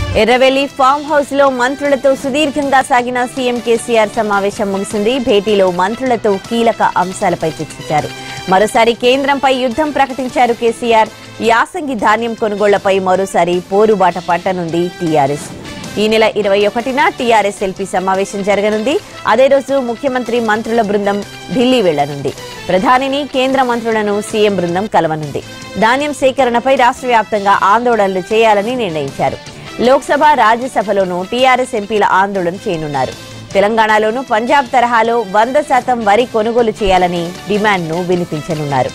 Erravelli farm house లో మంత్రులతో సుదీర్ఘంగా సాగిన సీఎం కేసీఆర్ సమావేశం ముగిసింది భేటీలో మంత్రులతో కీలక అంశాలపై చర్చించారు మరోసారి కేంద్రంపై యుద్ధం ప్రకటించారు కేసీఆర్ యాసంగి ధాన్యం కొనుగోళ్లపై మరోసారి పోరుబాట పట్టనుంది టీఆర్ఎస్ ఈ నెల ఇరవై ఒకటిన టీఆర్ఎస్ ఎల్పీ సమావేశం జరగనుంది అదే రోజు ముఖ్యమంత్రి మంత్రుల బృందం ఢిల్లీ వెళ్లనుంది ప్రధానిని కేంద్ర మంత్రులను సీఎం బృందం కలవనుంది ధాన్యం సేకరణపై రాష్ట్ర వ్యాప్తంగా ఆందోళనలు చేయాలని నిర్ణయించారు లోక్సభ రాజ్యసభలోనూ టీఆర్ఎస్ ఎంపీల ఆందోళన చేయనున్నారు తెలంగాణలోనూ పంజాబ్ తరహాలో వంద శాతం వరి కొనుగోలు చేయాలని డిమాండ్ను వినిపించనున్నారు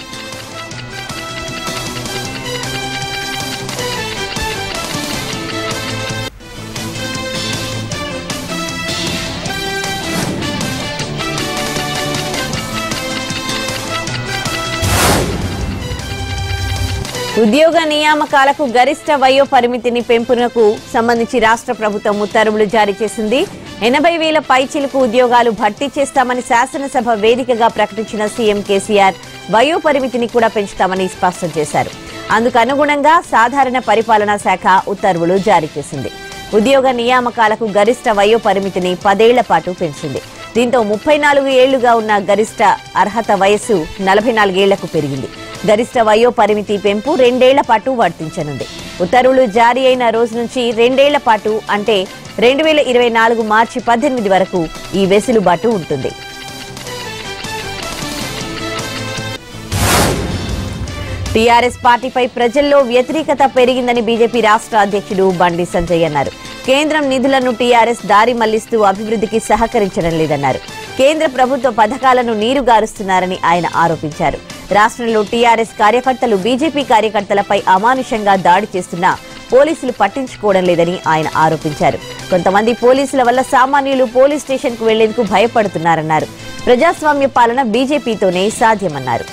ఉద్యోగ నియామకాలకు గరిష్ట వయో పరిమితిని పెంపునకు సంబంధించి రాష్ట్ర ప్రభుత్వం ఉత్తర్వులు జారీ చేసింది ఎనభై వేల పైచిలకు ఉద్యోగాలు భర్తీ చేస్తామని శాసనసభ వేదికగా ప్రకటించిన సీఎం కేసీఆర్ వయో పరిమితిని కూడా పెంచుతామని స్పష్టం చేశారు అందుకు అనుగుణంగా సాధారణ పరిపాలనా శాఖ ఉత్తర్వులు జారీ చేసింది ఉద్యోగ నియామకాలకు గరిష్ట వయో పరిమితిని పదేళ్ల పాటు పెంచింది దీంతో ముప్పై నాలుగు ఏళ్లుగా ఉన్న గరిష్ట అర్హత వయస్సు నలభై నాలుగేళ్లకు పెరిగింది గరిష్ట వయో పరిమితి పెంపు రెండేళ్ల పాటు వర్తించనుంది ఉత్తర్వులు జారీ అయిన రోజు నుంచి రెండేళ్ల పాటు అంటే రెండు వేల ఇరవై నాలుగు మార్చి పద్దెనిమిది వరకు ఈ వెసులుబాటు ఉంటుంది టీఆర్ఎస్ పార్టీపై ప్రజల్లో వ్యతిరేకత పెరిగిందని బీజేపీ రాష్ట్ర అధ్యక్షుడు బండి సంజయ్ అన్నారు కేంద్రం నిధులను టీఆర్ఎస్ దారి మళ్లిస్తూ అభివృద్ధికి సహకరించడం లేదన్నారు కేంద్ర ప్రభుత్వ పథకాలను నీరుగారుస్తున్నారని ఆయన ఆరోపించారు రాష్ట్రంలో టీఆర్ఎస్ కార్యకర్తలు బీజేపీ కార్యకర్తలపై అమానుషంగా దాడి చేస్తున్నా పోలీసులు పట్టించుకోవడం లేదని ఆయన ఆరోపించారు కొంతమంది పోలీసుల వల్ల సామాన్యులు పోలీస్ స్టేషన్కు వెళ్లేందుకు భయపడుతున్నారన్నారు ప్రజాస్వామ్య పాలన బీజేపీతోనే సాధ్యమన్నారు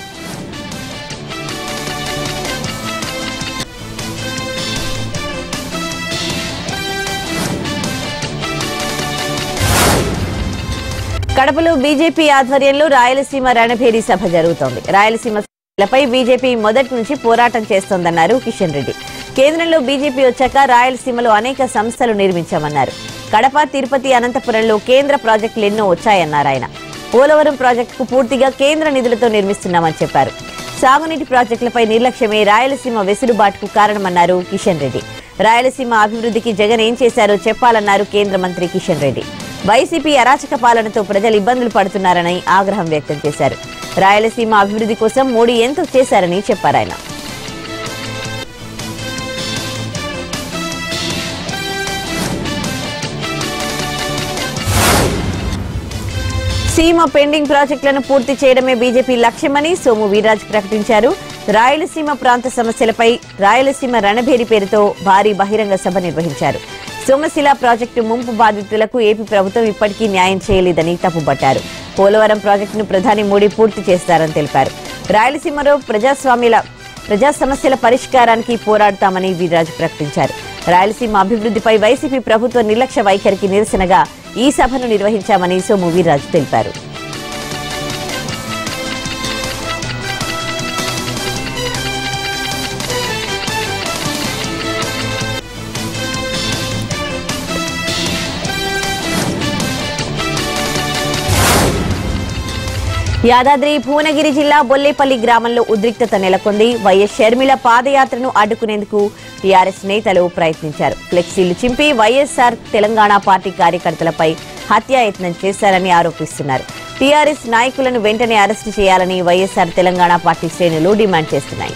కడపలో బీజేపీ ఆధ్వర్యంలో రాయలసీమ రణభేరి సభ జరుగుతోంది రాయలసీమ సమస్యలపై బీజేపీ మొదటి నుంచి పోరాటం చేస్తోందన్నారు కిషన్ రెడ్డి కేంద్రంలో బీజేపీ వచ్చాక రాయలసీమలో అనేక సంస్థలు నిర్మించామన్నారు కడప తిరుపతి అనంతపురంలో కేంద్ర ప్రాజెక్టులు ఎన్నో వచ్చాయన్నారు ఆయన పోలవరం ప్రాజెక్టుకు పూర్తిగా కేంద్ర నిధులతో నిర్మిస్తున్నామని చెప్పారు సాగునీటి ప్రాజెక్టులపై నిర్లక్ష్యమే రాయలసీమ వెసులుబాటుకు కారణమన్నారు కిషన్ రెడ్డి రాయలసీమ అభివృద్ధికి జగన్ ఏం చేశారో చెప్పాలన్నారు కేంద్ర మంత్రి కిషన్ రెడ్డి వైసీపీ అరాచక పాలనతో ప్రజలు ఇబ్బందులు పడుతున్నారని ఆగ్రహం వ్యక్తం చేశారు రాయలసీమ అభివృద్ధి కోసం మోడీ ఎంతో చేశారని చెప్పారు ఆయన సీమ పెండింగ్ ప్రాజెక్టులను పూర్తి చేయడమే బీజేపీ లక్ష్యమని సోము వీర్రాజు ప్రకటించారు రాయలసీమ ప్రాంత సమస్యలపై రాయలసీమ రణభేరి పేరుతో భారీ బహిరంగ సభ నిర్వహించారు సోమశిల ప్రాజెక్టు ముంపు బాధితులకు ఏపీ ప్రభుత్వం ఇప్పటికీ న్యాయం చేయలేదని తప్పుపట్టారు పోలవరం ప్రాజెక్టును ప్రధాని మోడీ పూర్తి చేస్తారని తెలిపారు రాయలసీమలో ప్రజాస్వామ్యుల ప్రజా సమస్యల పరిష్కారానికి పోరాడతామని వీర్రాజు ప్రకటించారు రాయలసీమ అభివృద్ధిపై వైసీపీ ప్రభుత్వ నిర్లక్ష్య వైఖరికి నిరసనగా ఈ సభను నిర్వహించామని సోము వీర్రాజు తెలిపారు యాదాద్రి భువనగిరి జిల్లా బొల్లేపల్లి గ్రామంలో ఉద్రిక్తత నెలకొంది వైఎస్ షర్మిల పాదయాత్రను అడ్డుకునేందుకు టీఆర్ఎస్ నేతలు ప్రయత్నించారు ఫ్లెక్సీలు చింపి వైఎస్ఆర్ తెలంగాణ పార్టీ కార్యకర్తలపై హత్యాయత్నం చేశారని ఆరోపిస్తున్నారు టీఆర్ఎస్ నాయకులను వెంటనే అరెస్టు చేయాలని వైఎస్ఆర్ తెలంగాణ పార్టీ శ్రేణులు డిమాండ్ చేస్తున్నాయి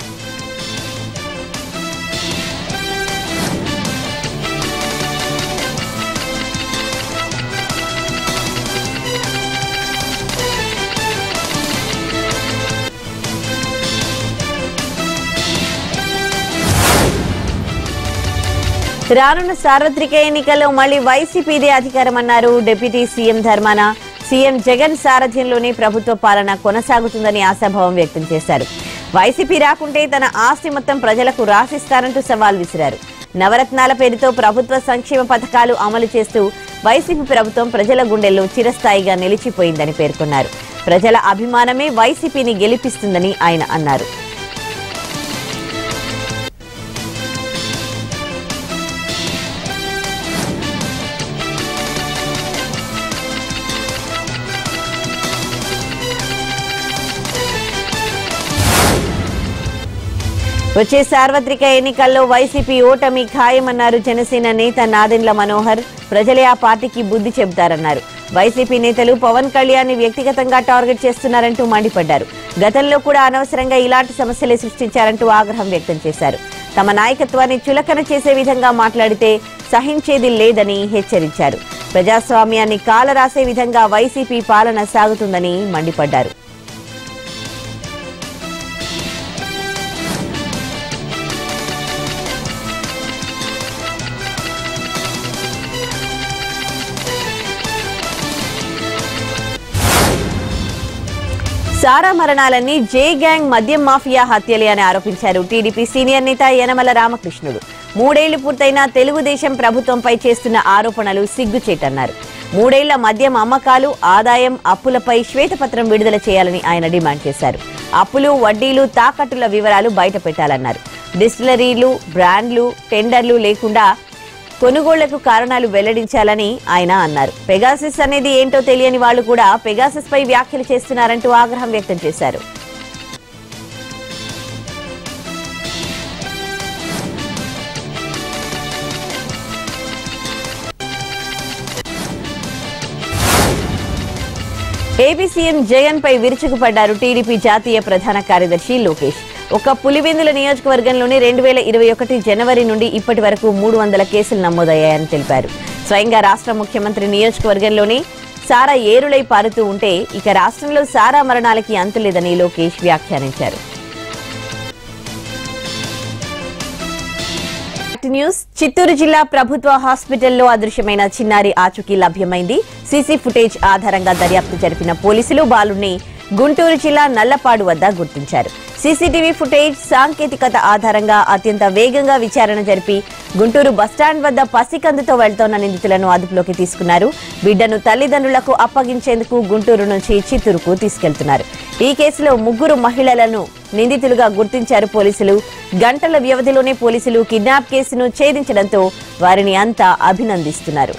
రానున్న సార్వత్రిక ఎన్నికల్లో మళ్లీ వైసీపీదే అధికారమన్నారు deputy CM Dharmana CM Jagan సారథ్యంలోనే ప్రభుత్వ పాలన కొనసాగుతుందని ఆశాభావం వ్యక్తం చేశారు వైసీపీ రాకుంటే తన ఆస్తి మొత్తం ప్రజలకు రాసిస్తారంటూ సవాల్ విసిరారు నవరత్నాల పేరుతో ప్రభుత్వ సంక్షేమ పథకాలు అమలు చేస్తూ వైసీపీ ప్రభుత్వం ప్రజల గుండెల్లో చిరస్థాయిగా నిలిచిపోయిందని పేర్కొన్నారు ప్రజల అభిమానమే వైసీపీని గెలిపిస్తుందని ఆయన అన్నారు వచ్చే సార్వత్రిక ఎన్నికల్లో వైసీపీ ఓటమి ఖాయమన్నారు జనసేన నేత నాదెండ్ల మనోహర్ ప్రజలే ఆ పార్టీకి బుద్ధి చెబుతారన్నారు వైసీపీ నేతలు పవన్ కళ్యాణ్ వ్యక్తిగతంగా టార్గెట్ చేస్తున్నారంటూ మండిపడ్డారు గతంలో కూడా అనవసరంగా ఇలాంటి సమస్యలే సృష్టించారంటూ ఆగ్రహం వ్యక్తం చేశారు తమ నాయకత్వాన్ని చులకన చేసే విధంగా మాట్లాడితే సహించేది లేదని హెచ్చరించారు ప్రజాస్వామ్యాన్ని కాలరాసే విధంగా వైసీపీ పాలన సాగుతుందని మండిపడ్డారు సారా మరణాలన్నీ జే గ్యాంగ్ మద్యం మాఫియా హత్యలే అని ఆరోపించారు టీడీపీ సీనియర్ నేత యనమల రామకృష్ణుడు మూడేళ్లు పూర్తయిన తెలుగుదేశం ప్రభుత్వంపై చేస్తున్న ఆరోపణలు సిగ్గుచేటన్నారు మూడేళ్ల మద్యం అమ్మకాలు ఆదాయం అప్పులపై శ్వేతపత్రం విడుదల చేయాలని ఆయన డిమాండ్ చేశారు అప్పులు వడ్డీలు తాకట్టుల వివరాలు బయట పెట్టాలన్నారు డిస్టిలరీలు బ్రాండ్లు టెండర్లు లేకుండా కొనుగోళ్లకు కారణాలు వెల్లడించాలని ఆయన అన్నారు పెగాసిస్ అనేది ఏంటో తెలియని వాళ్ళు కూడా పెగాసిస్ పై వ్యాఖ్యలు చేస్తున్నారంటూ ఆగ్రహం వ్యక్తం చేశారు ఏపీ సీఎం జగన్ పై విరుచుకుపడ్డారు టీడీపీ జాతీయ ప్రధాన కార్యదర్శి లోకేష్ ఒక పులివెందుల నియోజకవర్గంలోని రెండు వేల ఇరవై ఒకటి జనవరి నుండి ఇప్పటి వరకు మూడు వందల కేసులు నమోదయ్యాయని తెలిపారు స్వయంగా రాష్ట్ర ముఖ్యమంత్రి నియోజకవర్గంలోని సారా ఏరులై పారుతూ ఉంటే ఇక రాష్ట్రంలో సారా మరణాలకి అంతులేదని లోకేష్ వ్యాఖ్యానించారు న్యూస్ చిత్తూరు జిల్లా ప్రభుత్వ హాస్పిటల్లో అదృశ్యమైన చిన్నారి ఆచూకీ లభ్యమైంది సీసీ ఫుటేజ్ ఆధారంగా దర్యాప్తు జరిపిన పోలీసులు బాలుని గుంటూరు జిల్లా నల్లపాడు వద్ద గుర్తించారు సీసీటీవీ ఫుటేజ్ సాంకేతికత ఆధారంగా అత్యంత వేగంగా విచారణ జరిపి గుంటూరు బస్టాండ్ వద్ద పసికందుతో వెళ్తోన్న నిందితులను అదుపులోకి తీసుకున్నారు బిడ్డను తల్లిదండ్రులకు అప్పగించేందుకు గుంటూరు నుంచి చిత్తూరుకు తీసుకెళ్తున్నారు ఈ కేసులో ముగ్గురు మహిళలను నిందితులుగా గుర్తించారు పోలీసులు గంటల వ్యవధిలోనే పోలీసులు కిడ్నాప్ కేసును ఛేదించడంతో వారిని అంతా అభినందిస్తున్నారు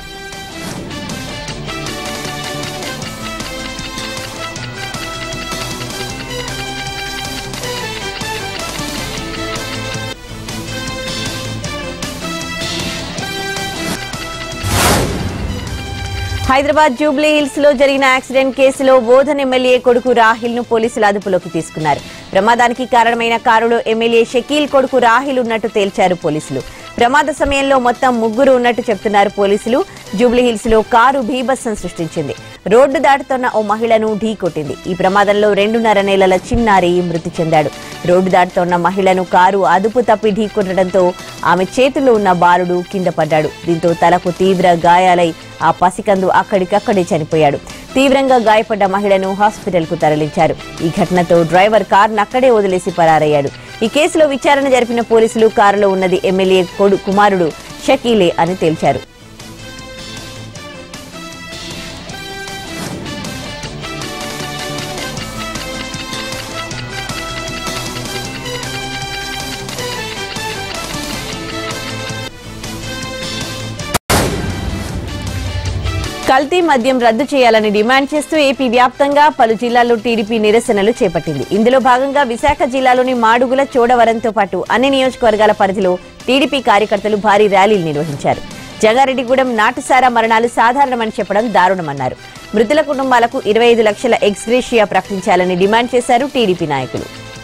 హైదరాబాద్ జూబ్లీ హిల్స్ లో జరిగిన యాక్సిడెంట్ కేసులో బోధన్ ఎమ్మెల్యే కొడుకు రాహిల్ ను పోలీసులు అదుపులోకి తీసుకున్నారు ప్రమాదానికి కారణమైన కారులో ఎమ్మెల్యే షకీల్ కొడుకు రాహిల్ ఉన్నట్టు తేల్చారు పోలీసులు ప్రమాద సమయంలో మొత్తం ముగ్గురు ఉన్నట్టు చెప్తున్నారు పోలీసులు జూబ్లీ హిల్స్ లో కారు భీభత్సం సృష్టించింది రోడ్డు దాటుతున్న ఓ మహిళను ఢీ కొట్టింది ఈ ప్రమాదంలో రెండున్నర నెలల చిన్నారి మృతి చెందాడు రోడ్డు దాటుతున్న మహిళను కారు అదుపు తప్పి ఢీ కొట్టడంతో ఆమె చేతిలో ఉన్న బాలుడు కింద పడ్డాడు దీంతో తలకు తీవ్ర గాయాలై ఆ పసికందు అక్కడికక్కడే చనిపోయాడు తీవ్రంగా గాయపడ్డ మహిళను హాస్పిటల్ కు తరలించారు ఈ ఘటనతో డ్రైవర్ కారును అక్కడే వదిలేసి పరారయ్యాడు ఈ కేసులో విచారణ జరిపిన పోలీసులు కారులో ఉన్నది ఎమ్మెల్యే కొడు కుమారుడు షకీలే అని తేల్చారు కల్తీ మద్యం రద్దు చేయాలని డిమాండ్ చేస్తూ ఏపీ వ్యాప్తంగా పలు జిల్లాల్లో టీడీపీ నిరసనలు చేపట్టింది ఇందులో భాగంగా విశాఖ జిల్లాలోని మాడుగుల చోడవరంతో పాటు అన్ని నియోజకవర్గాల పరిధిలో టీడీపీ కార్యకర్తలు భారీ ర్యాలీలు నిర్వహించారు జంగారెడ్డిగూడెం నాటుసారా మరణాలు సాధారణమని చెప్పడం దారుణమన్నారు మృతుల కుటుంబాలకు ఇరవై ఐదు లక్షల ఎక్స్గ్రేషియా ప్రకటించాలని డిమాండ్ చేశారు టీడీపీ నాయకులు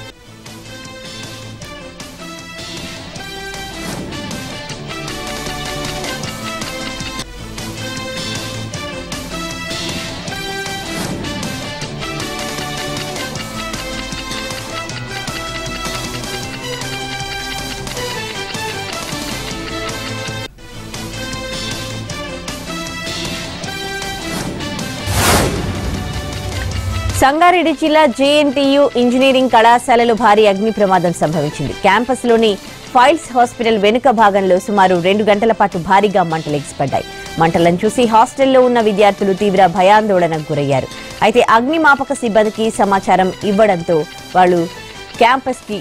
సంగారెడ్డి జిల్లా జేఎన్టీయు ఇంజనీరింగ్ కళాశాలలో భారీ అగ్ని ప్రమాదం సంభవించింది క్యాంపస్లోని ఫైల్స్ హాస్పిటల్ వెనుక భాగంలో సుమారు రెండు గంటల పాటు భారీగా మంటలు ఎగిసిపడ్డాయి మంటలను చూసి హాస్టల్లో ఉన్న విద్యార్థులు తీవ్ర భయాందోళనకు గురయ్యారు అయితే అగ్నిమాపక సిబ్బందికి సమాచారం ఇవ్వడంతో వాళ్ళు క్యాంపస్కి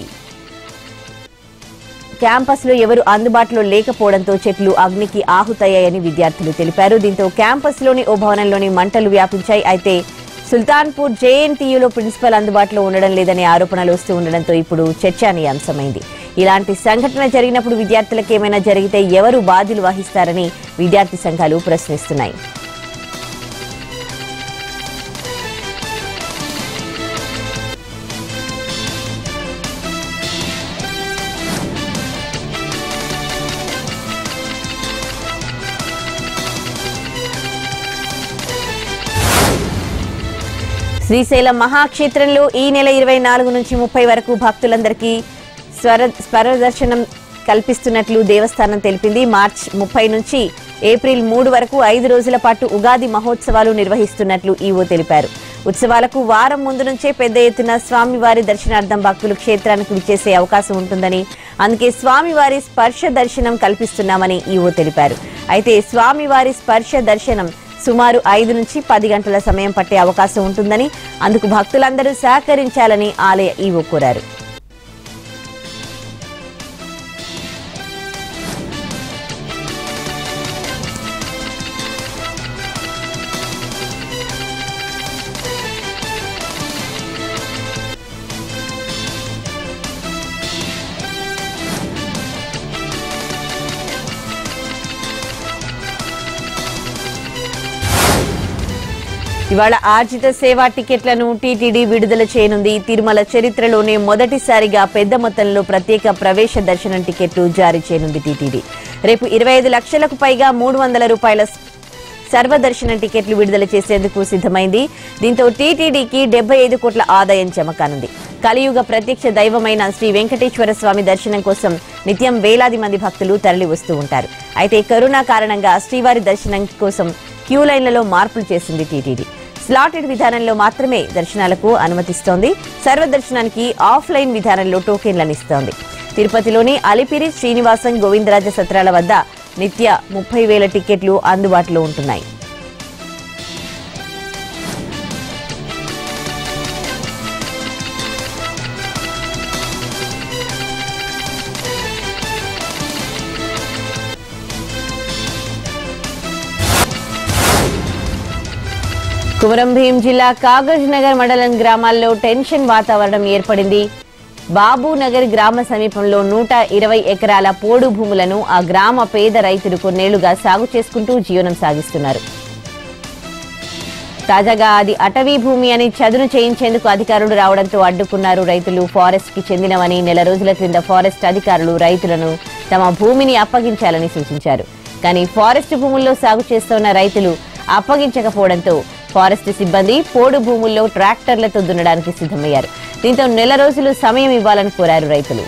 క్యాంపస్ లో ఎవరు అందుబాటులో లేకపోవడంతో చెట్లు అగ్నికి ఆహుతయ్యాయని విద్యార్థులు తెలిపారు దీంతో క్యాంపస్ లోని ఓ భవనంలోని మంటలు వ్యాపించాయి అయితే సుల్తాన్పూర్ జేఎన్టీయూలో ప్రిన్సిపల్ అందుబాటులో ఉండడం లేదనే ఆరోపణలు వస్తూ ఉండడంతో ఇప్పుడు చర్చానీయాంశమైంది ఇలాంటి సంఘటన జరిగినప్పుడు విద్యార్థులకు ఏమైనా జరిగితే ఎవరు బాధ్యులు వహిస్తారని విద్యార్థి సంఘాలు ప్రశ్నిస్తున్నాయి శ్రీశైలం మహాక్షేత్రంలో ఈ నెల ఇరవై నాలుగు నుంచి ముప్పై వరకు భక్తులందరికీ స్వర స్వర దర్శనం కల్పిస్తున్నట్లు దేవస్థానం తెలిపింది మార్చ్ ముప్పై నుంచి ఏప్రిల్ మూడు వరకు ఐదు రోజుల పాటు ఉగాది మహోత్సవాలు నిర్వహిస్తున్నట్లు ఈవో తెలిపారు ఉత్సవాలకు వారం ముందు నుంచే పెద్ద ఎత్తున స్వామివారి దర్శనార్థం భక్తులు క్షేత్రానికి విచ్చేసే అవకాశం ఉంటుందని అందుకే స్వామివారి స్పర్శ దర్శనం కల్పిస్తున్నామని ఈవో తెలిపారు అయితే స్వామివారి స్పర్శ దర్శనం సుమారు ఐదు నుంచి పది గంటల సమయం పట్టే అవకాశం ఉంటుందని అందుకు భక్తులందరూ సహకరించాలని ఆలయ ఈవో కోరారు ఇవాళ ఆర్జిత సేవా టికెట్లను టీటీడీ విడుదల చేయనుంది తిరుమల చరిత్రలోనే మొదటిసారిగా పెద్ద మొత్తంలో ప్రత్యేక ప్రవేశ దర్శనం టికెట్లు జారీ చేయనుంది టీటీడీ రేపు ఇరవై ఐదు లక్షలకు పైగా మూడు వందల రూపాయల సర్వదర్శనం టికెట్లు విడుదల చేసేందుకు సిద్ధమైంది దీంతో టీటీడీకి డెబ్బై ఐదు కోట్ల ఆదాయం జమ కానుంది కలియుగ ప్రత్యక్ష దైవమైన శ్రీ వెంకటేశ్వర స్వామి దర్శనం కోసం నిత్యం వేలాది మంది భక్తులు తరలి వస్తూ ఉంటారు అయితే కరోనా కారణంగా శ్రీవారి దర్శనం కోసం క్యూ లైన్లలో మార్పులు చేసింది టీటీడీ స్లాటెడ్ విధానంలో మాత్రమే దర్శనాలకు అనుమతిస్తోంది సర్వదర్శనానికి ఆఫ్లైన్ విధానంలో టోకెన్లను ఇస్తోంది తిరుపతిలోని అలిపిరి శ్రీనివాసం గోవిందరాజ సత్రాల వద్ద నిత్య ముప్పై వేల టికెట్లు అందుబాటులో ఉంటున్నాయి కుమరం భీం జిల్లా కాగజ్ నగర్ మండలం గ్రామాల్లో టెన్షన్ వాతావరణం ఏర్పడింది బాబు నగర్ గ్రామ సమీపంలో నూట ఇరవై ఎకరాల పోడు భూములను ఆ గ్రామ పేద రైతులు కొన్నేళ్లుగా సాగు చేసుకుంటూ జీవనం సాగిస్తున్నారు తాజాగా అది అటవీ భూమి అని చదును చేయించేందుకు అధికారులు రావడంతో అడ్డుకున్నారు రైతులు ఫారెస్ట్ కి చెందినవని నెల రోజుల క్రింద ఫారెస్ట్ అధికారులు రైతులను తమ భూమిని అప్పగించాలని సూచించారు కానీ ఫారెస్ట్ భూముల్లో సాగు చేస్తున్న రైతులు అప్పగించకపోవడంతో ఫారెస్ట్ సిబ్బంది పోడు భూముల్లో ట్రాక్టర్లతో దున్నడానికి సిద్ధమయ్యారు దీంతో నెల రోజులు సమయం ఇవ్వాలని కోరారు రైతులు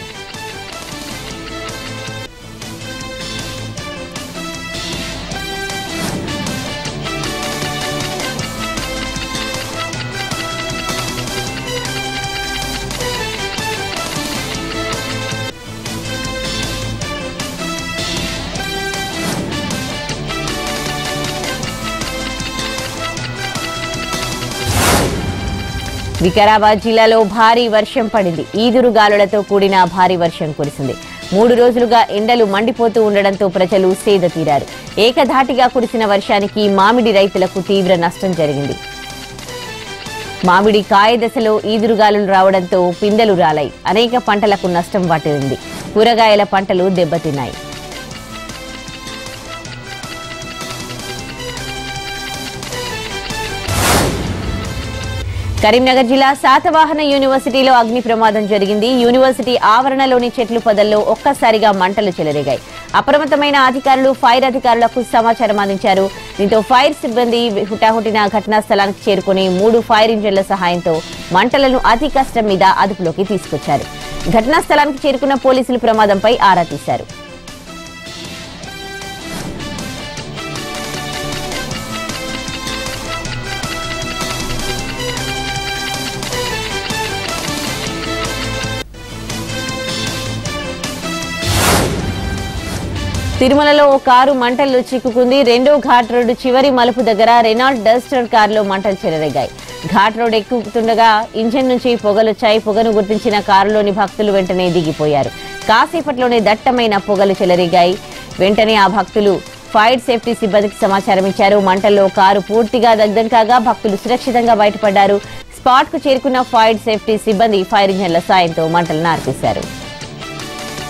వికారాబాద్ జిల్లాలో భారీ వర్షం పడింది ఈదురు గాలులతో కూడిన భారీ వర్షం కురిసింది మూడు రోజులుగా ఎండలు మండిపోతూ ఉండడంతో ప్రజలు సేద తీరారు ఏకధాటిగా కురిసిన వర్షానికి మామిడి రైతులకు తీవ్ర నష్టం జరిగింది మామిడి కాయ దశలో ఈదురుగాలులు రావడంతో పిందెలు రాలాయి అనేక పంటలకు నష్టం వాటిల్లింది కూరగాయల పంటలు దెబ్బతిన్నాయి కరీంనగర్ జిల్లా శాతవాహన యూనివర్సిటీలో అగ్ని ప్రమాదం జరిగింది యూనివర్సిటీ ఆవరణలోని చెట్లు పొదల్లో ఒక్కసారిగా మంటలు చెలరేగాయి అప్రమత్తమైన అధికారులు ఫైర్ అధికారులకు సమాచారం అందించారు దీంతో ఫైర్ సిబ్బంది హుటాహుటిన ఘటనా స్థలానికి చేరుకుని మూడు ఫైర్ ఇంజన్ల సహాయంతో మంటలను అతి కష్టం మీద అదుపులోకి తీసుకొచ్చారు ఘటనా స్థలానికి చేరుకున్న పోలీసులు ప్రమాదంపై ఆరా తీశారు తిరుమలలో ఓ కారు మంటల్లో చిక్కుకుంది రెండో ఘాట్ రోడ్డు చివరి మలుపు దగ్గర రెనాల్డ్ డస్టర్ కారులో మంటలు చెలరేగాయి ఘాట్ రోడ్ ఎక్కుతుండగా ఇంజన్ నుంచి పొగలొచ్చాయి పొగను గుర్తించిన కారులోని భక్తులు వెంటనే దిగిపోయారు కాసేపట్లోనే దట్టమైన పొగలు చెలరేగాయి వెంటనే ఆ భక్తులు ఫైర్ సేఫ్టీ సిబ్బందికి సమాచారం ఇచ్చారు మంటల్లో కారు పూర్తిగా దగ్ధం కాగా భక్తులు సురక్షితంగా బయటపడ్డారు స్పాట్ కు చేరుకున్న ఫైర్ సేఫ్టీ సిబ్బంది ఫైర్ ఇంజన్ల సాయంతో మంటలను ఆర్పేశారు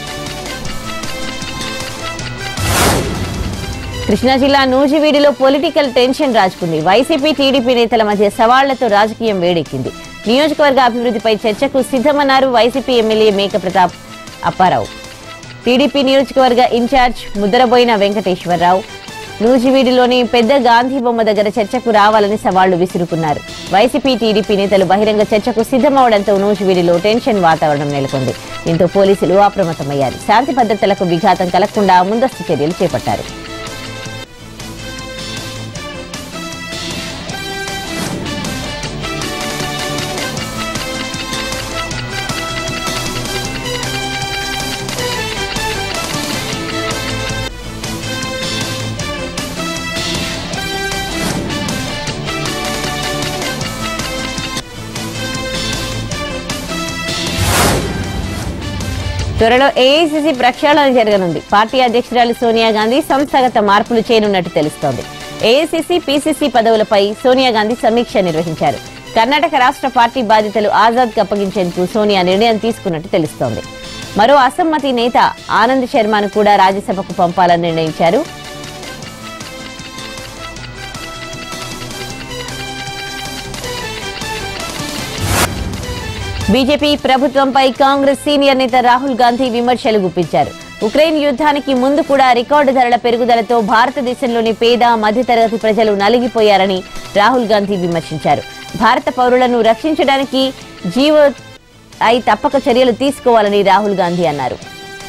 కృష్ణా జిల్లా నూజివీడిలో పొలిటికల్ టెన్షన్ రాజుకుంది వైసీపీ టీడీపీ నేతల మధ్య సవాళ్లతో రాజకీయం వేడెక్కింది నియోజకవర్గ అభివృద్ధిపై చర్చకు సిద్ధమన్నారు వైసీపీ ఎమ్మెల్యే మేక ప్రతాప్ అప్పారావు టీడీపీ నియోజకవర్గ ఇన్ఛార్జ్ ముద్దరబోయిన వెంకటేశ్వరరావు నూజివీడిలోని పెద్ద గాంధీ బొమ్మ దగ్గర చర్చకు రావాలని సవాళ్లు విసురుకున్నారు వైసీపీ టీడీపీ నేతలు బహిరంగ చర్చకు సిద్ధమవడంతో నూజివీడిలో టెన్షన్ వాతావరణం నెలకొంది దీంతో పోలీసులు అప్రమత్తమయ్యారు శాంతి భద్రతలకు విఘాతం కలగకుండా ముందస్తు చర్యలు చేపట్టారు త్వరలో ఏఐసిసి ప్రక్షాళన జరగనుంది పార్టీ అధ్యక్షురాలు సోనియా గాంధీ సంస్థాగత మార్పులు చేయనున్నట్టు తెలుస్తోంది ఏఐసిసి పిసిసి పదవులపై సోనియా గాంధీ సమీక్ష నిర్వహించారు కర్ణాటక రాష్ట్ర పార్టీ బాధ్యతలు ఆజాద్ కు అప్పగించేందుకు సోనియా నిర్ణయం తీసుకున్నట్టు తెలుస్తోంది మరో అసమ్మతి నేత ఆనంద్ శర్మను కూడా రాజ్యసభకు పంపాలని నిర్ణయించారు బీజేపీ ప్రభుత్వంపై కాంగ్రెస్ సీనియర్ నేత రాహుల్ గాంధీ విమర్శలు గుప్పించారు ఉక్రెయిన్ యుద్ధానికి ముందు కూడా రికార్డు ధరల పెరుగుదలతో భారతదేశంలోని పేద మధ్యతరగతి ప్రజలు నలిగిపోయారని రాహుల్ గాంధీ విమర్శించారు భారత పౌరులను రక్షించడానికి జీవో ఐ తప్పక చర్యలు తీసుకోవాలని రాహుల్ గాంధీ అన్నారు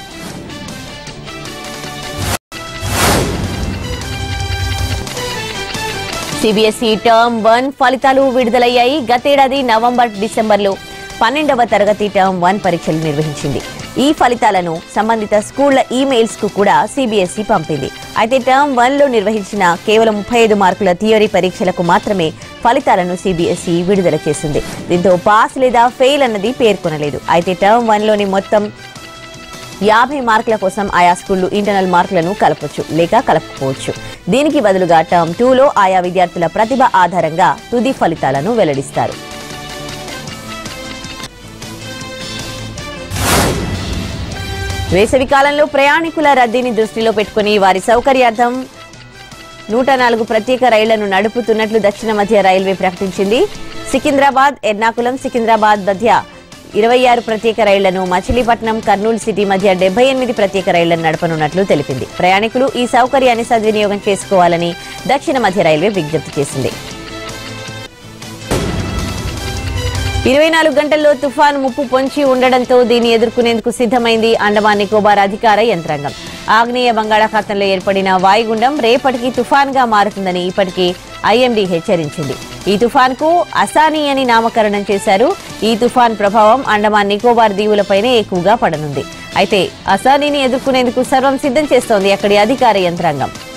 సిబిఎస్ఈ టర్మ్ వన్ ఫలితాలు విడుదలయ్యాయి గతేడాది నవంబర్ డిసెంబర్లో పన్నెండవ తరగతి టర్మ్ వన్ పరీక్షలు నిర్వహించింది ఈ ఫలితాలను సంబంధిత స్కూళ్ల ఈమెయిల్స్ కు కూడా సిబిఎస్ఈ పంపింది అయితే టర్మ్ వన్ లో నిర్వహించిన కేవలం ముప్పై ఐదు మార్కుల థియరీ పరీక్షలకు మాత్రమే ఫలితాలను సిబిఎస్ఈ విడుదల చేసింది దీంతో పాస్ లేదా ఫెయిల్ అన్నది పేర్కొనలేదు అయితే టర్మ్ వన్ లోని మొత్తం యాభై మార్కుల కోసం ఆయా స్కూళ్లు ఇంటర్నల్ మార్కులను కలపొచ్చు లేక కలపకపోవచ్చు దీనికి బదులుగా టర్మ్ టూలో ఆయా విద్యార్థుల ప్రతిభ ఆధారంగా తుది ఫలితాలను వెల్లడిస్తారు వేసవి కాలంలో ప్రయాణికుల రద్దీని దృష్టిలో పెట్టుకుని వారి సౌకర్యార్థం నూట నాలుగు ప్రత్యేక రైళ్లను నడుపుతున్నట్లు దక్షిణ మధ్య రైల్వే ప్రకటించింది సికింద్రాబాద్ ఎర్నాకులం సికింద్రాబాద్ మధ్య ఇరవై ఆరు ప్రత్యేక రైళ్లను మచిలీపట్నం కర్నూలు సిటీ మధ్య డెబ్బై ఎనిమిది ప్రత్యేక రైళ్లను నడపనున్నట్లు తెలిపింది ప్రయాణికులు ఈ సౌకర్యాన్ని సద్వినియోగం చేసుకోవాలని దక్షిణ మధ్య రైల్వే విజ్ఞప్తి చేసింది ఇరవై నాలుగు గంటల్లో తుఫాను ముప్పు పొంచి ఉండడంతో దీన్ని ఎదుర్కొనేందుకు సిద్ధమైంది అండమాన్ నికోబార్ అధికార యంత్రాంగం ఆగ్నేయ బంగాళాఖాతంలో ఏర్పడిన వాయుగుండం రేపటికి తుఫాన్గా మారుతుందని ఇప్పటికే ఐఎండీ హెచ్చరించింది ఈ తుఫాన్కు అసానీ అని నామకరణం చేశారు ఈ తుఫాన్ ప్రభావం అండమాన్ నికోబార్ దీవులపైనే ఎక్కువగా పడనుంది అయితే అసానీని ఎదుర్కొనేందుకు సర్వం సిద్ధం చేస్తోంది అక్కడి అధికార యంత్రాంగం